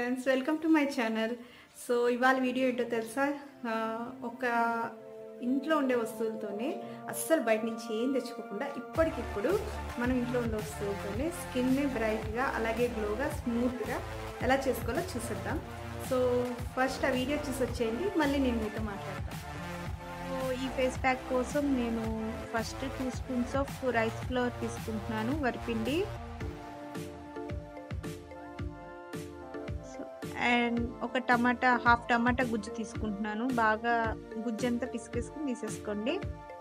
friends welcome to my channel so ఇవాళ video ఏంటో తెలుసా ఆ, ఒక ఇంట్లో ఉండే వస్తువులతోనే అస్సలు బయట నుంచి ఏం తెచ్చుకోకుండా ఇప్పటికిప్పుడు మనం ఇంట్లో ఉండే వస్తువులతోనే స్కిన్ని బ్రైట్గా అలాగే గ్లోగా స్మూత్గా ఎలా చేసుకోవాలో చూసేద్దాం సో ఫస్ట్ ఆ వీడియో చూసి వచ్చేయండి మళ్ళీ నేను మీతో మాట్లాడతాను సో ఈ ఫేస్ ప్యాక్ కోసం నేను first two spoons of rice flour తీసుకుంటున్నాను వరిపిండి సో అండ్ ఒక టమాటా హాఫ్ టమాటా గుజ్జు తీసుకుంటున్నాను బాగా గుజ్జు అంతా పిసికేసుకుని తీసేసుకోండి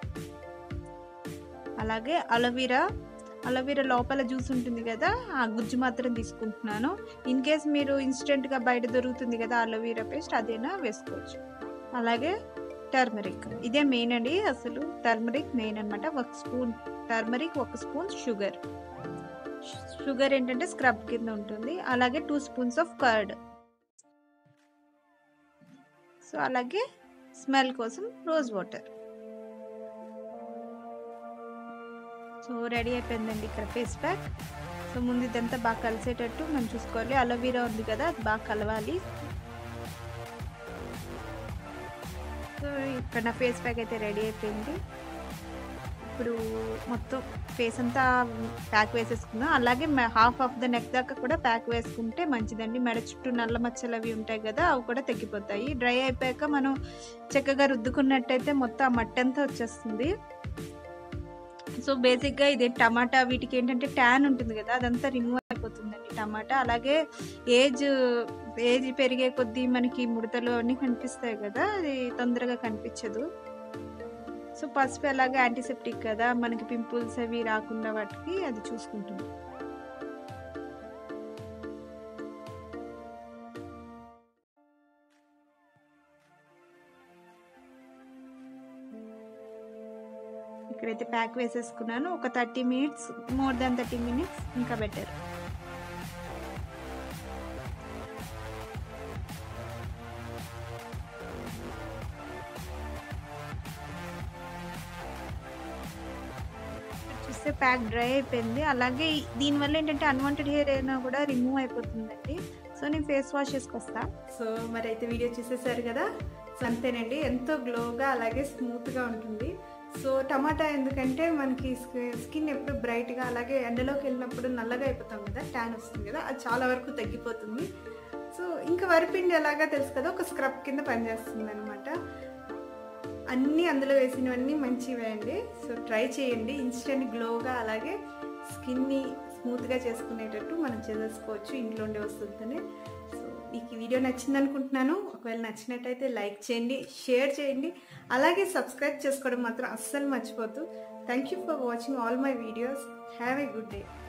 అలాగే అలోవీరా అలోవీరా లోపల జ్యూస్ ఉంటుంది కదా ఆ గుజ్జు మాత్రం తీసుకుంటున్నాను ఇన్ కేస్ మీరు ఇన్స్టెంట్గా బయట దొరుకుతుంది కదా అలోవీరా పేస్ట్ అదేనా వేసుకోవచ్చు అలాగే టర్మరిక్ ఇదే మెయిన్ అండి అసలు టర్మరిక్ మెయిన్ అనమాట ఒక స్పూన్ టర్మరిక్ ఒక స్పూన్ షుగర్ షుగర్ ఏంటంటే స్క్రబ్ కింద ఉంటుంది అలాగే two spoons of curd so అలాగే స్మెల్ కోసం రోజ్ వాటర్ సో రెడీ అయిపోయిందండి ఇక్కడ ఫేస్ ప్యాక్ సో ముందు ఇదంతా బాగా కలిసేటట్టు మనం చూసుకోవాలి అలోవీరా ఉంది కదా అది బాగా కలవాలి సో ఇక్కడ నా ఫేస్ ప్యాక్ అయితే రెడీ అయిపోయింది ఇప్పుడు మొత్తం ఫేస్ అంతా ప్యాక్ వేసేసుకుందాం అలాగే హాఫ్ ఆఫ్ ద నెక్ దాకా కూడా ప్యాక్ వేసుకుంటే మంచిదండి మెడ చుట్టూ నల్ల మచ్చలు అవి ఉంటాయి కదా అవి కూడా తగ్గిపోతాయి డ్రై అయిపోయాక మనం చక్కగా రుద్దుకున్నట్టయితే మొత్తం ఆ మట్టి అంతా వచ్చేస్తుంది సో బేసిక్గా ఇది టమాటా వీటికి ఏంటంటే ట్యాన్ ఉంటుంది కదా అదంతా రిమూవ్ అయిపోతుందండి టమాటా అలాగే ఏజ్ ఏజ్ పెరిగే కొద్దీ మనకి ముడతలు అన్నీ కనిపిస్తాయి కదా అది తొందరగా కనిపించదు సో పసుపు ఎలాగ యాంటీసెప్టిక్ కదా మనకి పింపుల్స్ అవి రాకుండా వాటికి అది చూసుకుంటుంది ఇక్కడైతే ప్యాక్ వేసేసుకున్నాను ఒక thirty minutes more than thirty minutes ఇంకా బెటర్ చూస్తే ప్యాక్ డ్రై అయిపోయింది అలాగే దీనివల్ల ఏంటంటే అన్వాంటెడ్ హెయిర్ అయినా కూడా రిమూవ్ అయిపోతుందండి సో నేను ఫేస్ వాష్ చేసుకొస్తా సో మరి అయితే వీడియో చూసేసారు కదా సో అంతేనండి ఎంతో గ్లోగా అలాగే స్మూత్గా ఉంటుంది సో టమాటా ఎందుకంటే మనకి స్కిన్ ఎప్పుడు బ్రైట్గా అలాగే ఎండలోకి వెళ్ళినప్పుడు నల్లగా అయిపోతాం కదా ట్యాన్ వస్తుంది కదా అది చాలా వరకు తగ్గిపోతుంది సో ఇంకా వరిపిండి ఎలాగా తెలుసు కదా ఒక స్క్రబ్ కింద పనిచేస్తుంది అనమాట అన్నీ అందులో వేసినవన్నీ మంచివే అండి సో ట్రై చేయండి ఇన్స్టెంట్ గ్లోగా అలాగే స్కిన్ని స్మూత్గా చేసుకునేటట్టు మనం చేసేసుకోవచ్చు ఇంట్లో ఉండే వస్తువులతోనే సో మీకు ఈ వీడియో నచ్చింది అనుకుంటున్నాను ఒకవేళ నచ్చినట్టయితే లైక్ చేయండి షేర్ చేయండి అలాగే సబ్స్క్రైబ్ చేసుకోవడం మాత్రం అస్సలు మర్చిపోద్దు thank you for watching all my videos have a good day